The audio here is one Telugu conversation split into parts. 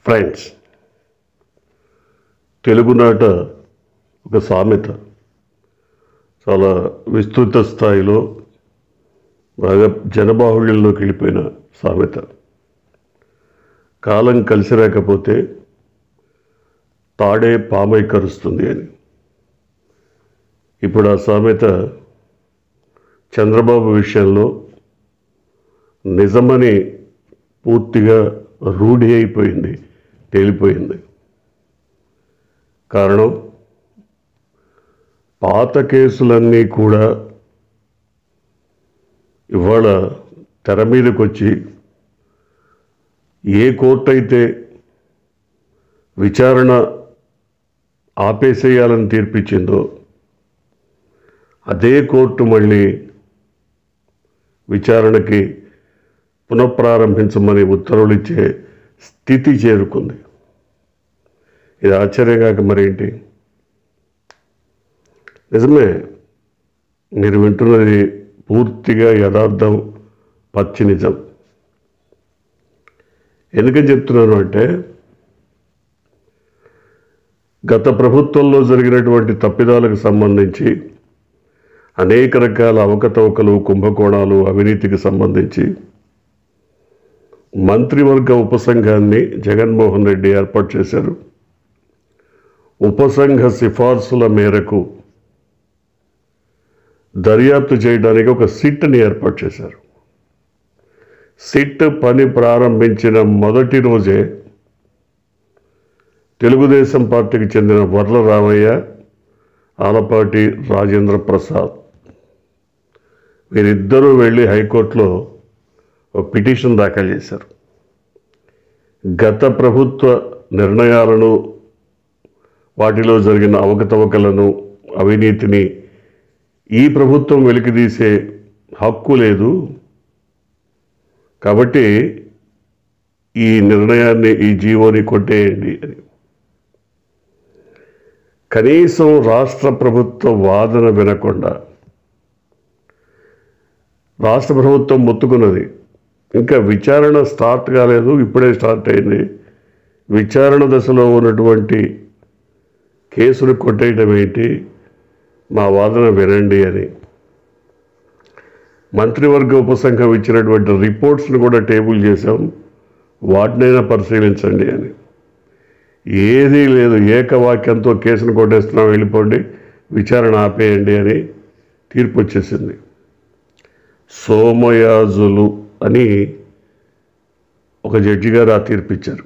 ఫ్రెండ్స్ తెలుగునాట ఒక సామెత చాలా విస్తృత స్థాయిలో బాగా జనబాహుళ్యంలోకి వెళ్ళిపోయిన సామెత కాలం కలిసి రాకపోతే తాడే పామై కరుస్తుంది అని ఇప్పుడు ఆ సామెత చంద్రబాబు విషయంలో నిజమని పూర్తిగా రూఢి అయిపోయింది తేలిపోయింది కారణం పాత కేసులన్నీ కూడా ఇవాళ తెర మీదకి వచ్చి ఏ కోర్టు అయితే విచారణ ఆపేసేయాలని తీర్పిచ్చిందో అదే కోర్టు మళ్ళీ విచారణకి పునఃప్రారంభించమని ఉత్తర్వులు ఇచ్చే స్థితి చేరుకుంది ఇది ఆశ్చర్యం కాక మరేంటి నిజమే మీరు వింటున్నది పూర్తిగా యథార్థం పచ్చి నిజం ఎందుకని చెప్తున్నాను అంటే గత ప్రభుత్వంలో జరిగినటువంటి తప్పిదాలకు సంబంధించి అనేక రకాల అవకతవకలు కుంభకోణాలు అవినీతికి సంబంధించి మంత్రివర్గ ఉపసంఘాన్ని జగన్మోహన్ రెడ్డి ఏర్పాటు చేశారు ఉపసంఘ సిఫార్సుల మేరకు దర్యాప్తు చేయడానికి ఒక సిట్ని ఏర్పాటు చేశారు సిట్ పని ప్రారంభించిన మొదటి రోజే తెలుగుదేశం పార్టీకి చెందిన వర్ల రామయ్య ఆలపాటి రాజేంద్ర ప్రసాద్ వీరిద్దరూ వెళ్ళి హైకోర్టులో ఒక పిటిషన్ దాఖలు చేశారు గత ప్రభుత్వ నిర్ణయాలను వాటిలో జరిగిన అవకతవకలను అవినీతిని ఈ ప్రభుత్వం వెలికితీసే హక్కు లేదు కాబట్టి ఈ నిర్ణయాన్ని ఈ జీవోని కొట్టేయండి అని కనీసం రాష్ట్ర ప్రభుత్వ వాదన వినకుండా రాష్ట్ర ప్రభుత్వం మొత్తుకున్నది ఇంకా విచారణ స్టార్ట్ కాలేదు ఇప్పుడే స్టార్ట్ అయింది విచారణ దశలో ఉన్నటువంటి కేసులు కొట్టేయడం ఏంటి మా వాదన వినండి అని మంత్రివర్గ ఉపసంఘం ఇచ్చినటువంటి రిపోర్ట్స్ని కూడా టేబుల్ చేశాం వాటినైనా పరిశీలించండి అని ఏదీ లేదు ఏకవాక్యంతో కేసును కొట్టేస్తున్నాం వెళ్ళిపోండి విచారణ ఆపేయండి అని తీర్పు వచ్చేసింది సోమయాజులు అని ఒక జడ్జి గారు ఆ తీర్పు ఇచ్చారు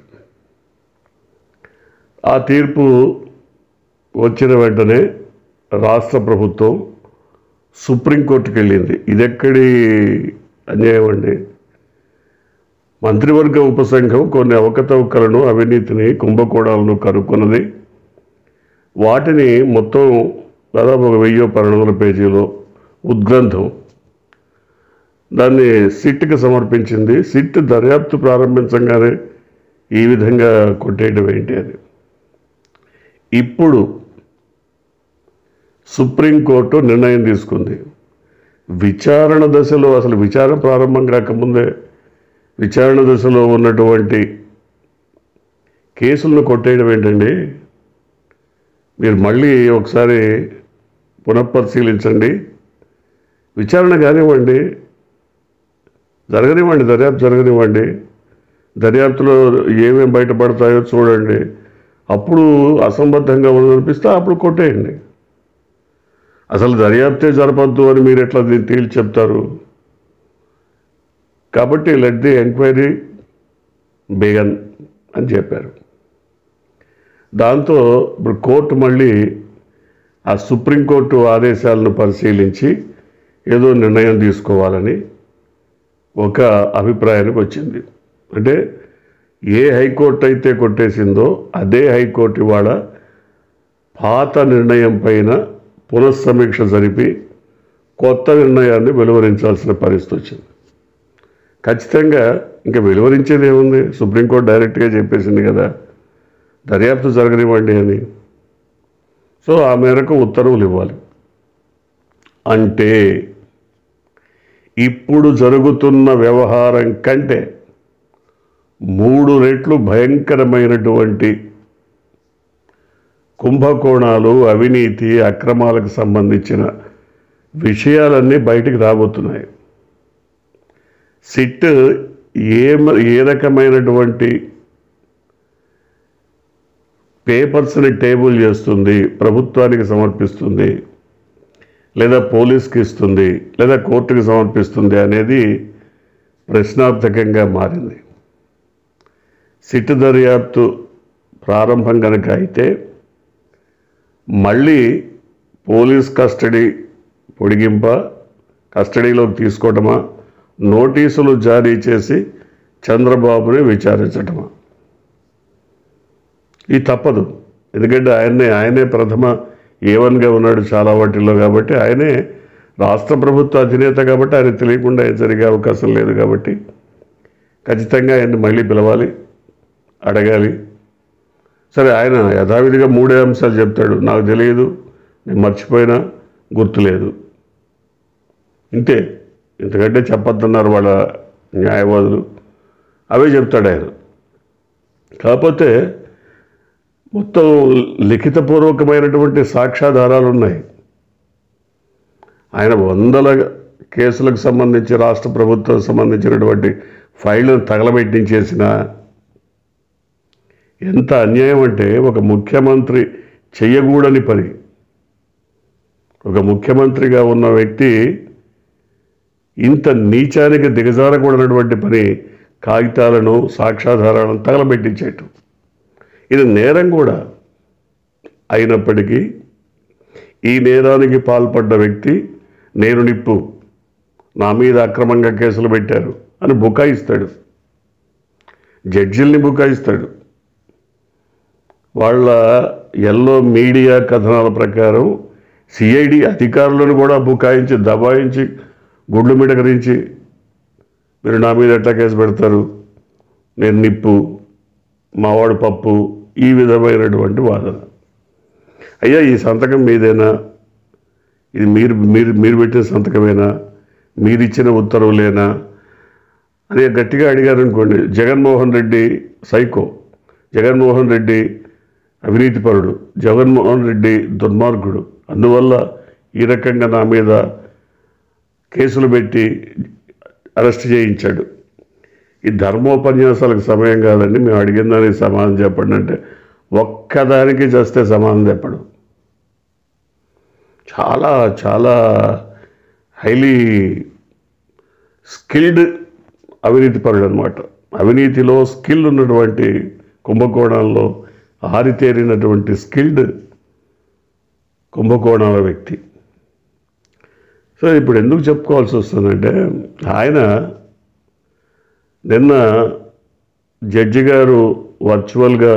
ఆ తీర్పు వచ్చిన వెంటనే రాష్ట్ర ప్రభుత్వం సుప్రీంకోర్టుకి వెళ్ళింది ఇదెక్కడి అన్యాయం అండి మంత్రివర్గ ఉపసంఘం కొన్ని అవకతవకలను అవినీతిని కుంభకోణాలను కనుక్కున్నది వాటిని మొత్తం దాదాపు ఒక వెయ్యి పన్నెండు వందల పేజీలో ఉద్గ్రంథం దాన్ని సిట్కి సమర్పించింది సిట్ దర్యాప్తు ప్రారంభించగానే ఈ విధంగా కొట్టేయడం ఏంటి అని ఇప్పుడు సుప్రీంకోర్టు నిర్ణయం తీసుకుంది విచారణ దశలో అసలు విచారణ ప్రారంభం కాకముందే విచారణ దశలో ఉన్నటువంటి కేసులను కొట్టేయడం ఏంటండి మీరు మళ్ళీ ఒకసారి పునఃపరిశీలించండి విచారణ కానివ్వండి జరగనివ్వండి దర్యాప్తు జరగనివ్వండి దర్యాప్తులో ఏమేమి బయటపడతాయో చూడండి అప్పుడు అసంబద్ధంగా ఉందనిపిస్తే అప్పుడు కొట్టేయండి అసలు దర్యాప్తే జరపద్దు అని మీరు ఎట్లా దీన్ని తేల్చి చెప్తారు కాబట్టి లెట్ ది ఎంక్వైరీ బిగన్ అని చెప్పారు దాంతో ఇప్పుడు కోర్టు మళ్ళీ ఆ సుప్రీంకోర్టు ఆదేశాలను పరిశీలించి ఏదో నిర్ణయం తీసుకోవాలని ఒక అభిప్రాయానికి వచ్చింది అంటే ఏ హైకోర్టు అయితే కొట్టేసిందో అదే హైకోర్టు ఇవాళ పాత నిర్ణయం పైన పునఃసమీక్ష జరిపి కొత్త నిర్ణయాన్ని వెలువరించాల్సిన పరిస్థితి వచ్చింది ఖచ్చితంగా ఇంకా వెలువరించేది ఏముంది సుప్రీంకోర్టు డైరెక్ట్గా చెప్పేసింది కదా దర్యాప్తు జరగనివ్వండి అని సో ఆ మేరకు ఉత్తర్వులు ఇవ్వాలి అంటే ఇప్పుడు జరుగుతున్న వ్యవహారం కంటే మూడు రెట్లు భయంకరమైనటువంటి కుంభకోణాలు అవినీతి అక్రమాలకు సంబంధించిన విషయాలన్నీ బయటికి రాబోతున్నాయి సిట్ ఏ మ- ఏ రకమైనటువంటి పేపర్స్ని టేబుల్ చేస్తుంది ప్రభుత్వానికి సమర్పిస్తుంది లేదా పోలీస్కి ఇస్తుంది లేదా కోర్టుకి సమర్పిస్తుంది అనేది ప్రశ్నార్థకంగా మారింది సిట్ దర్యాప్తు ప్రారంభం కనుక అయితే మళ్ళీ పోలీస్ కస్టడీ పొడిగింప కస్టడీలోకి తీసుకోవటమా నోటీసులు జారీ చేసి చంద్రబాబుని విచారించటమా ఇది తప్పదు ఎందుకంటే ఆయన్నే ఆయనే ప్రథమ ఏవన్గా ఉన్నాడు చాలా వాటిల్లో కాబట్టి ఆయనే రాష్ట్ర ప్రభుత్వ అధినేత కాబట్టి ఆయన తెలియకుండా ఏం జరిగే అవకాశం లేదు కాబట్టి ఖచ్చితంగా ఆయన్ని మళ్ళీ పిలవాలి అడగాలి సరే ఆయన యథావిధిగా మూడే అంశాలు చెప్తాడు నాకు తెలియదు నేను మర్చిపోయినా గుర్తులేదు ఇంతే ఇంతకంటే చెప్పొద్దన్నారు వాళ్ళ న్యాయవాదులు అవే చెప్తాడు ఆయన కాకపోతే మొత్తం లిఖితపూర్వకమైనటువంటి సాక్ష్యాధారాలు ఉన్నాయి ఆయన వందల కేసులకు సంబంధించి రాష్ట్ర ప్రభుత్వం సంబంధించినటువంటి ఫైళ్ళను తగలబెట్టించేసిన ఎంత అన్యాయం అంటే ఒక ముఖ్యమంత్రి చెయ్యకూడని పని ఒక ముఖ్యమంత్రిగా ఉన్న వ్యక్తి ఇంత నీచానికి దిగజారకూడనటువంటి పని కాగితాలను సాక్ష్యాధారాలను తగలబెట్టించేయటం ఇది నేరం కూడా అయినప్పటికీ ఈ నేరానికి పాల్పడ్డ వ్యక్తి నేను నిప్పు నా మీద అక్రమంగా కేసులు పెట్టారు అని బుకాయిస్తాడు జడ్జిల్ని బుకాయిస్తాడు వాళ్ళ ఎల్లో మీడియా కథనాల ప్రకారం సిఐడి అధికారులను కూడా బుకాయించి దబాయించి గుడ్లు మిడకరించి మీరు నా మీద ఎట్లా కేసు పెడతారు నేను నిప్పు మావాడు పప్పు ఈ విధమైనటువంటి వాదన అయ్యా ఈ సంతకం మీదేనా ఇది మీరు మీరు మీరు పెట్టిన సంతకమేనా మీరు ఇచ్చిన ఉత్తర్వులేనా అని గట్టిగా అడిగారు అనుకోండి జగన్మోహన్ రెడ్డి సైకో జగన్మోహన్ రెడ్డి అవినీతిపరుడు జగన్మోహన్ రెడ్డి దుర్మార్గుడు అందువల్ల ఈ రకంగా నా మీద కేసులు పెట్టి అరెస్ట్ చేయించాడు ఈ ధర్మోపన్యాసాలకు సమయం కాదండి మేము అడిగిన దానికి సమాధానం చెప్పండి అంటే ఒక్కదానికి చేస్తే సమాధానం చెప్పడం చాలా చాలా హైలీ స్కిల్డ్ అవినీతిపరుడు అనమాట అవినీతిలో స్కిల్ ఉన్నటువంటి కుంభకోణాల్లో ఆరితేరినటువంటి స్కిల్డ్ కుంభకోణాల వ్యక్తి సో ఇప్పుడు ఎందుకు చెప్పుకోవాల్సి వస్తుందంటే ఆయన నిన్న జడ్జి గారు వర్చువల్గా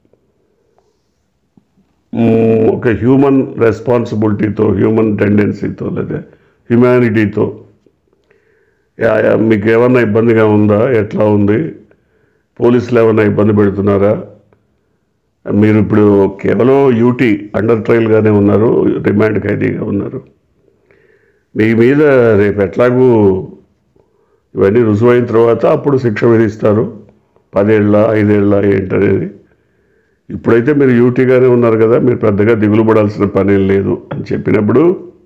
మ్, ఒక హ్యూమన్ రెస్పాన్సిబిలిటీతో హ్యూమన్ టెండెన్సీతో లేదా హ్యుమానిటీతో యా- యా, మీకు ఏమన్నా ఇబ్బందిగా ఉందా ఎట్లా ఉంది పోలీసులు ఏమన్నా ఇబ్బంది పెడుతున్నారా మీరు ఇప్పుడు కేవలం యూటీ అండర్ ట్రయల్గానే ఉన్నారు రిమాండ్ ఖైదీగా ఉన్నారు మీ మీద రేపు ఎట్లాగూ ఇవన్నీ రుజువైన తర్వాత అప్పుడు శిక్ష విధిస్తారు పదేళ్ళ ఐదేళ్ళ ఏంటనేది ఇప్పుడైతే మీరు యూటీగానే ఉన్నారు కదా మీరు పెద్దగా దిగులు పడాల్సిన పనేం లేదు అని చెప్పినప్పుడు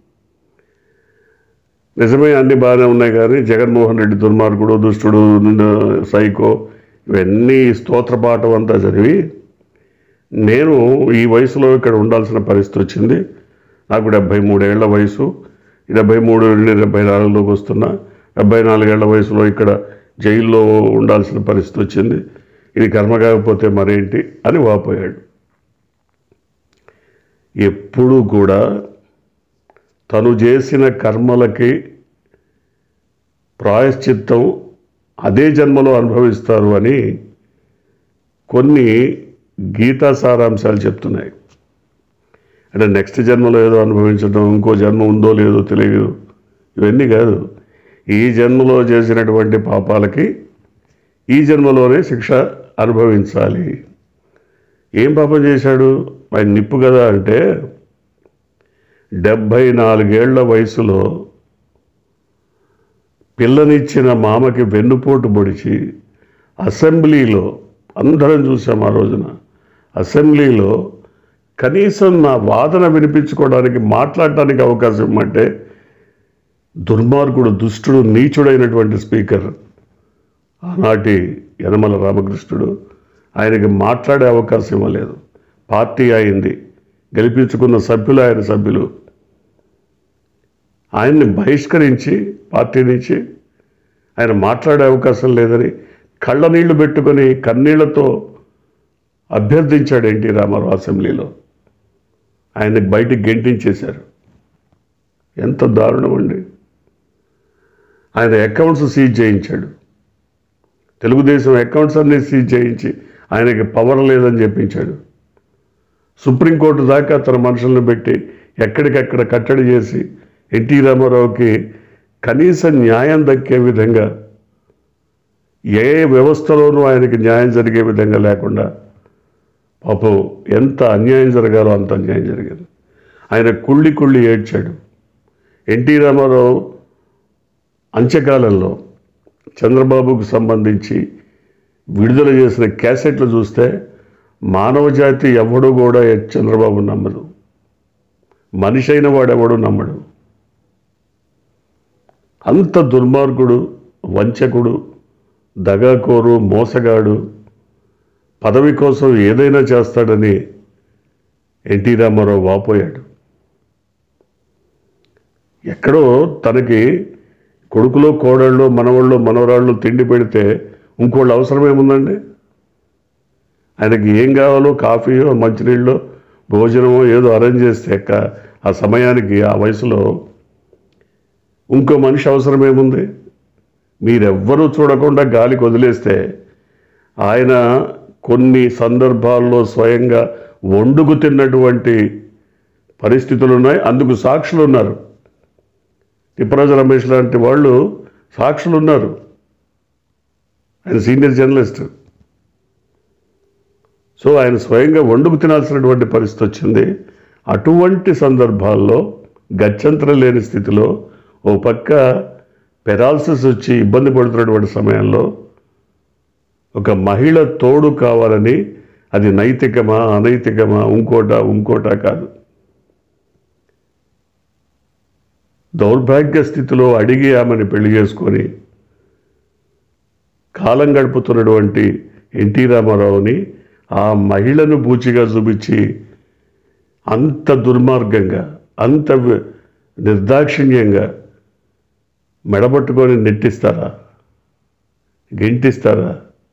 నిజమే అన్ని బాగానే ఉన్నాయి కానీ జగన్మోహన్ రెడ్డి దుర్మార్గుడు దుష్టుడు న- సైకో ఇవన్నీ స్తోత్రపాఠం అంతా చదివి నేను ఈ వయసులో ఇక్కడ ఉండాల్సిన పరిస్థితి వచ్చింది నాకు డెబ్భై మూడేళ్ల వయసు ఈ డెబ్భై మూడు నుండి డెబ్భై నాలుగులోకి వస్తున్నా డెబ్భై నాలుగేళ్ల వయసులో ఇక్కడ జైల్లో ఉండాల్సిన పరిస్థితి వచ్చింది ఇది కర్మ కాకపోతే మరేంటి అని వాపోయాడు ఎప్పుడూ కూడా తను చేసిన కర్మలకి ప్రాయశ్చిత్తం అదే జన్మలో అనుభవిస్తారు అని కొన్ని గీతా సారాంశాలు చెప్తున్నాయి అంటే నెక్స్ట్ జన్మలో ఏదో అనుభవించడం ఇంకో జన్మ ఉందో లేదో తెలియదు ఇవన్నీ కాదు ఈ జన్మలో చేసినటువంటి పాపాలకి ఈ జన్మలోనే శిక్ష అనుభవించాలి ఏం పాపం చేశాడు ఆయన నిప్పు కదా అంటే డెబ్భై నాలుగేళ్ల వయసులో పిల్లనిచ్చిన మామకి వెన్నుపోటు పొడిచి అసెంబ్లీలో అందరం చూసాం ఆ రోజున అసెంబ్లీలో కనీసం నా వాదన వినిపించుకోవడానికి మాట్లాడటానికి అవకాశం ఇమ్మంటే దుర్మార్గుడు దుష్టుడు నీచుడైనటువంటి స్పీకర్ ఆనాటి యనమల రామకృష్ణుడు ఆయనకి మాట్లాడే అవకాశం ఇవ్వలేదు పార్టీ అయింది గెలిపించుకున్న సభ్యులు ఆయన సభ్యులు ఆయన్ని బహిష్కరించి పార్టీ నుంచి ఆయన మాట్లాడే అవకాశం లేదని కళ్ళ నీళ్లు పెట్టుకొని కన్నీళ్లతో అభ్యర్థించాడు ఎన్టీ రామారావు అసెంబ్లీలో ఆయన్ని బయటికి గెంటించేశారు ఎంత దారుణం అండి ఆయన అకౌంట్స్ సీజ్ చేయించాడు తెలుగుదేశం అకౌంట్స్ అన్ని సీజ్ చేయించి ఆయనకి పవర్ లేదని చెప్పించాడు సుప్రీంకోర్టు దాకా తన మనుషులను పెట్టి ఎక్కడికక్కడ కట్టడి చేసి ఎన్టీ రామారావుకి కనీస న్యాయం దక్కే విధంగా ఏ వ్యవస్థలోనూ ఆయనకి న్యాయం జరిగే విధంగా లేకుండా పాపం ఎంత అన్యాయం జరగాలో అంత అన్యాయం జరిగింది ఆయన కుళ్ళి కుళ్ళి ఏడ్చాడు ఎన్టీ రామారావు అంత్యకాలంలో చంద్రబాబుకు సంబంధించి విడుదల చేసిన క్యాసెట్లు చూస్తే మానవ జాతి ఎవడు కూడా చంద్రబాబు నమ్మదు మనిషి అయిన వాడెవడు నమ్మడు అంత దుర్మార్గుడు వంచకుడు దగాకోరు మోసగాడు పదవి కోసం ఏదైనా చేస్తాడని ఎన్టీ రామారావు వాపోయాడు ఎక్కడో తనకి కొడుకులో కోడళ్ళు మనవాళ్ళు మనవరాళ్ళు తిండి పెడితే ఇంకోళ్ళు అవసరం ఏముందండి ఆయనకి ఏం కావాలో కాఫీయో మంచినీళ్ళో భోజనమో ఏదో అరేంజ్ చేస్తే క- ఆ సమయానికి ఆ వయసులో ఇంకో మనిషి అవసరం ఏముంది మీరెవ్వరూ చూడకుండా గాలికి వదిలేస్తే ఆయన కొన్ని సందర్భాల్లో స్వయంగా వండుకు తిన్నటువంటి పరిస్థితులు ఉన్నాయి అందుకు సాక్షులు ఉన్నారు తిప్పరాజు రమేష్ లాంటి వాళ్ళు సాక్షులు ఉన్నారు ఆయన సీనియర్ జర్నలిస్ట్ సో ఆయన స్వయంగా వండుకు తినాల్సినటువంటి పరిస్థితి వచ్చింది అటువంటి సందర్భాల్లో గత్యంతరం లేని స్థితిలో ఓ పక్క పెరాలసిస్ వచ్చి ఇబ్బంది పడుతున్నటువంటి సమయంలో ఒక మహిళ తోడు కావాలని అది నైతికమా అనైతికమా ఇంకోట ఇంకోట కాదు దౌర్భాగ్య స్థితిలో అడిగి ఆమెను పెళ్లి చేసుకొని కాలం గడుపుతున్నటువంటి ఎన్టీ రామారావుని ఆ మహిళను బూచిగా చూపించి అంత దుర్మార్గంగా అంత వి- నిర్దాక్షిణ్యంగా మెడబట్టుకొని నెట్టిస్తారా గెంటిస్తారా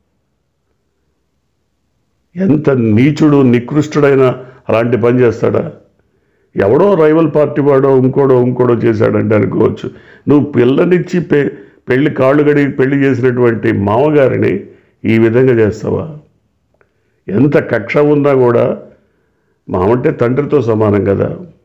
ఎంత నీచుడు నికృష్టుడైన అలాంటి పని చేస్తాడా ఎవడో రైవల్ పార్టీ వాడో ఇంకోడో ఇంకోడో చేశాడంటే అనుకోవచ్చు నువ్వు పిల్లనిచ్చి పె పెళ్లి కాళ్ళు గడిగి పెళ్లి చేసినటువంటి మామగారిని ఈ విధంగా చేస్తావా ఎంత కక్ష ఉన్నా కూడా మామంటే తండ్రితో సమానం కదా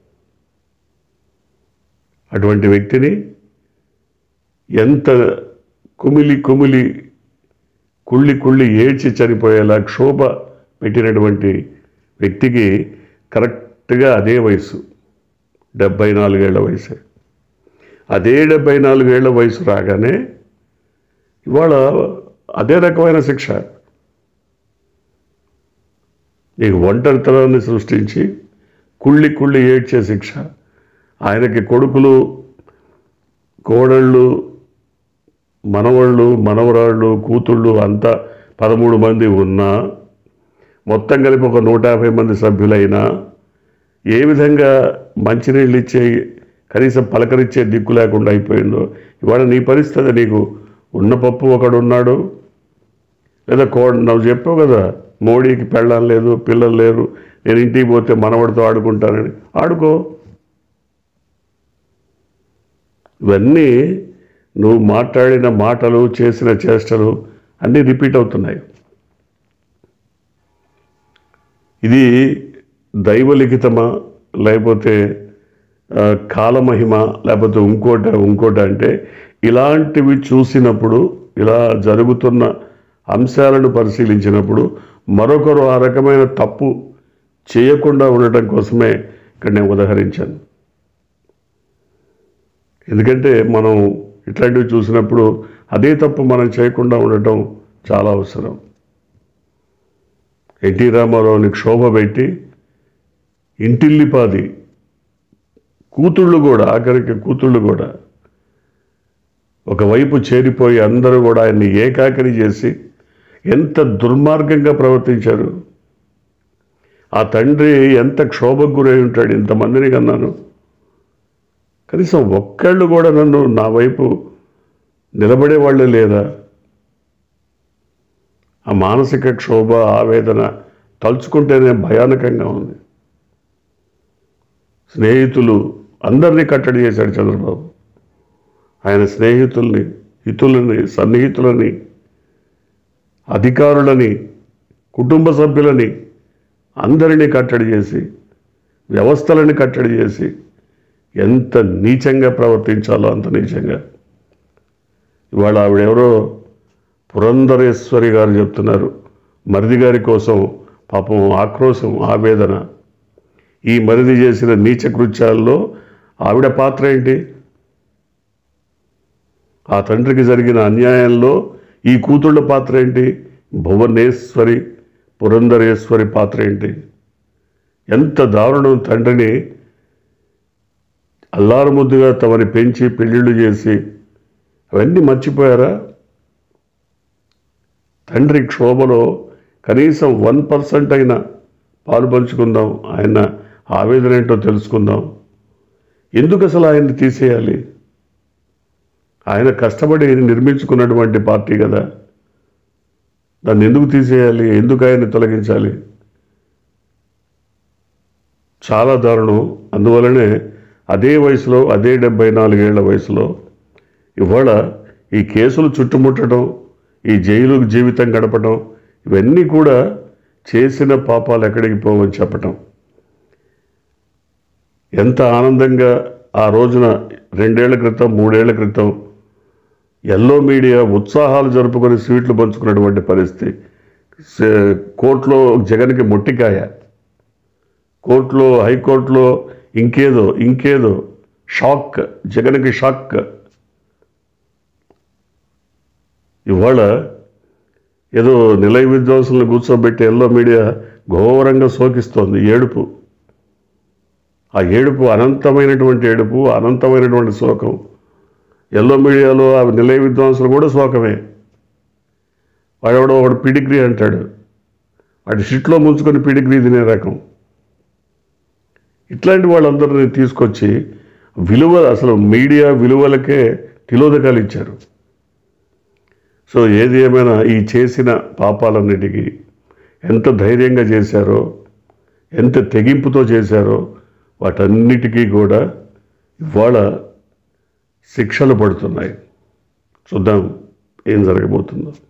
అటువంటి వ్యక్తిని ఎంత కుమిలి కుమిలి కుళ్ళి కుళ్ళి ఏడ్చి చనిపోయేలా క్షోభ పెట్టినటువంటి వ్యక్తికి కరెక్ట్గా అదే వయసు డెబ్బై నాలుగేళ్ల వయసే అదే డెబ్బై నాలుగేళ్ల వయసు రాగానే ఇవాళ అదే రకమైన శిక్ష నీకు ఒంటరితనాన్ని సృష్టించి కుళ్ళి కుళ్ళి ఏడ్చే శిక్ష ఆయనకి కొడుకులు కోడళ్ళు మనవళ్ళు మనవరాళ్ళు కూతుళ్ళు అంతా పదమూడు మంది ఉన్నా మొత్తం కలిపి ఒక నూట యాభై మంది సభ్యులైనా ఏ విధంగా మంచినీళ్ళు ఇచ్చే కనీసం పలకరించే దిక్కు లేకుండా అయిపోయిందో ఇవాళ నీ పరిస్థితి నీకు ఉన్న పప్పు ఒకడు ఉన్నాడు లేదా కో నువ్వు చెప్పావు కదా మోడీకి పెళ్ళం లేదు పిల్లలు లేరు నేను ఇంటికి పోతే మనవడితో ఆడుకుంటానని ఆడుకో ఇవన్నీ నువ్వు మాట్లాడిన మాటలు చేసిన చేష్టలు అన్నీ రిపీట్ అవుతున్నాయి ఇది దైవలిఖితమా లేకపోతే ఆ, కాలమహిమ లేకపోతే ఇంకోట ఇంకోట అంటే ఇలాంటివి చూసినప్పుడు ఇలా జరుగుతున్న అంశాలను పరిశీలించినప్పుడు మరొకరు ఆ రకమైన తప్పు చేయకుండా ఉండటం కోసమే ఇక్కడ నేను ఉదహరించాను ఎందుకంటే మనం ఇట్లాంటివి చూసినప్పుడు అదే తప్పు మనం చేయకుండా ఉండటం చాలా అవసరం ఎన్టీ రామారావుని క్షోభ పెట్టి ఇంటిల్లిపాది కూతుళ్ళు కూడా ఆఖరికి కూతుళ్ళు కూడా ఒకవైపు చేరిపోయి అందరూ కూడా ఆయన్ని ఏకాకిరి చేసి ఎంత దుర్మార్గంగా ప్రవర్తించారు ఆ తండ్రి ఎంత క్షోభకు గురై ఉంటాడు ఇంతమందిని కన్నాను కనీసం ఒక్కళ్ళు కూడా నన్ను నా వైపు నిలబడే వాళ్ళే లేదా ఆ మానసిక క్షోభ ఆవేదన తలుచుకుంటేనే భయానకంగా ఉంది స్నేహితులు అందరినీ కట్టడి చేశాడు చంద్రబాబు ఆయన స్నేహితుల్ని హితులని సన్నిహితులని అధికారులని కుటుంబ సభ్యులని అందరినీ కట్టడి చేసి వ్యవస్థలని కట్టడి చేసి ఎంత నీచంగా ప్రవర్తించాలో అంత నీచంగా ఇవాళ ఆవిడెవరో పురంధరేశ్వరి గారు చెప్తున్నారు మరిది గారి కోసం పాపం ఆక్రోశం ఆవేదన ఈ మరిది చేసిన నీచ కృత్యాల్లో ఆవిడ పాత్ర ఏంటి ఆ తండ్రికి జరిగిన అన్యాయంలో ఈ కూతుళ్ళ పాత్ర ఏంటి భువనేశ్వరి పురంధరేశ్వరి పాత్ర ఏంటి ఎంత దారుణం తండ్రిని అల్లారుముద్దుగా తమని పెంచి పెళ్ళిళ్ళు చేసి అవన్నీ మర్చిపోయారా తండ్రి క్షోభలో కనీసం వన్ పర్సెంట్ అయినా పాలు పంచుకుందాం ఆయన ఆవేదన ఏంటో తెలుసుకుందాం ఎందుకు అసలు ఆయన్ని తీసేయాలి ఆయన కష్టపడి నిర్మించుకున్నటువంటి పార్టీ కదా దాన్ని ఎందుకు తీసేయాలి ఎందుకు ఆయన్ని తొలగించాలి చాలా దారుణం అందువలనే అదే వయసులో అదే డెబ్బై నాలుగేళ్ల వయసులో ఇవాళ ఈ కేసులు చుట్టుముట్టడం ఈ జైలు జీవితం గడపడం ఇవన్నీ కూడా చేసిన పాపాలు ఎక్కడికి పోవని చెప్పటం ఎంత ఆనందంగా ఆ రోజున రెండేళ్ల క్రితం మూడేళ్ల క్రితం ఎల్లో మీడియా ఉత్సాహాలు జరుపుకొని స్వీట్లు పంచుకున్నటువంటి పరిస్థితి సే- కోర్టులో జగన్కి మొట్టికాయ కోర్టులో హైకోర్టులో ఇంకేదో ఇంకేదో షాక్ జగన్కి షాక్ ఇవాళ ఏదో నిలయ విద్వాంసులను కూర్చోబెట్టి ఎల్లో మీడియా ఘోరంగా శోకిస్తోంది ఏడుపు ఆ ఏడుపు అనంతమైనటువంటి ఏడుపు అనంతమైనటువంటి శోకం ఎల్లో మీడియాలో ఆ నిలయ విద్వాంసులు కూడా శోకమే వాడెవడో ఒకడు పిడిగ్రీ అంటాడు వాడి షిట్లో ముంచుకొని పిడిగ్రీ తినే రకం ఇట్లాంటి వాళ్ళందరినీ తీసుకొచ్చి విలువ అసలు మీడియా విలువలకే తిలోదకాలు ఇచ్చారు సో ఏది ఏమైనా ఈ చేసిన పాపాలన్నిటికీ ఎంత ధైర్యంగా చేశారో ఎంత తెగింపుతో చేశారో వాటన్నిటికీ కూడా ఇవాళ శిక్షలు పడుతున్నాయి చూద్దాం ఏం జరగబోతుందో